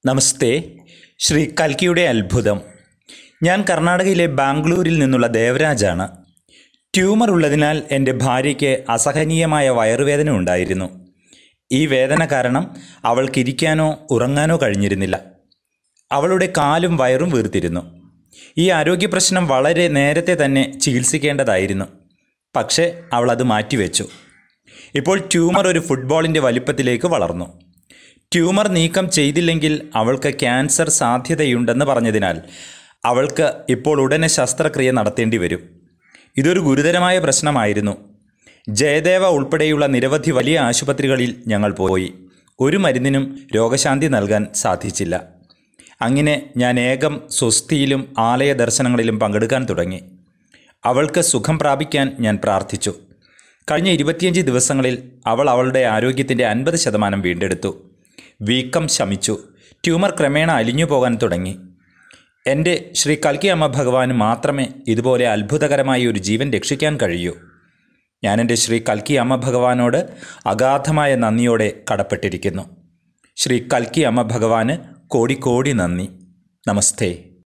നമസ്തേ ശ്രീ കൽക്കിയുടെ അത്ഭുതം ഞാൻ കർണാടകയിലെ ബാംഗ്ലൂരിൽ നിന്നുള്ള ദേവരാജാണ് ട്യൂമർ ഉള്ളതിനാൽ എൻ്റെ ഭാര്യയ്ക്ക് അസഹനീയമായ വയറുവേദന ഉണ്ടായിരുന്നു ഈ വേദന കാരണം അവൾക്ക് ഇരിക്കാനോ ഉറങ്ങാനോ കഴിഞ്ഞിരുന്നില്ല അവളുടെ കാലും വയറും വീർത്തിരുന്നു ഈ ആരോഗ്യ പ്രശ്നം വളരെ നേരത്തെ തന്നെ ചികിത്സിക്കേണ്ടതായിരുന്നു പക്ഷേ അവൾ അത് മാറ്റിവെച്ചു ഇപ്പോൾ ട്യൂമർ ഒരു ഫുട്ബോളിൻ്റെ വലിപ്പത്തിലേക്ക് വളർന്നു ട്യൂമർ നീക്കം ചെയ്തില്ലെങ്കിൽ അവൾക്ക് ക്യാൻസർ സാധ്യതയുണ്ടെന്ന് പറഞ്ഞതിനാൽ അവൾക്ക് ഇപ്പോൾ ഉടനെ ശസ്ത്രക്രിയ നടത്തേണ്ടി വരും ഇതൊരു ഗുരുതരമായ പ്രശ്നമായിരുന്നു ജയദേവ ഉൾപ്പെടെയുള്ള നിരവധി വലിയ ആശുപത്രികളിൽ ഞങ്ങൾ പോയി ഒരു മരുന്നിനും രോഗശാന്തി നൽകാൻ സാധിച്ചില്ല അങ്ങനെ ഞാൻ ഏകം സ്വസ്തിയിലും ആലയ ദർശനങ്ങളിലും പങ്കെടുക്കാൻ തുടങ്ങി അവൾക്ക് സുഖം പ്രാപിക്കാൻ ഞാൻ പ്രാർത്ഥിച്ചു കഴിഞ്ഞ ഇരുപത്തിയഞ്ച് ദിവസങ്ങളിൽ അവൾ അവളുടെ ആരോഗ്യത്തിൻ്റെ അൻപത് ശതമാനം വീണ്ടെടുത്തു വീക്കം ശമിച്ചു ട്യൂമർ ക്രമേണ അലിഞ്ഞു പോകാൻ തുടങ്ങി എൻ്റെ ശ്രീ കൽക്കി അമ്മ ഭഗവാന് മാത്രമേ ഇതുപോലെ അത്ഭുതകരമായ ഒരു ജീവൻ രക്ഷിക്കാൻ കഴിയൂ ഞാൻ എൻ്റെ ശ്രീ കൽക്കി അമ്മ ഭഗവാനോട് അഗാധമായ നന്ദിയോടെ കടപ്പെട്ടിരിക്കുന്നു ശ്രീ കൽക്കി അമ്മ ഭഗവാന് കോടി കോടി നന്ദി നമസ്തേ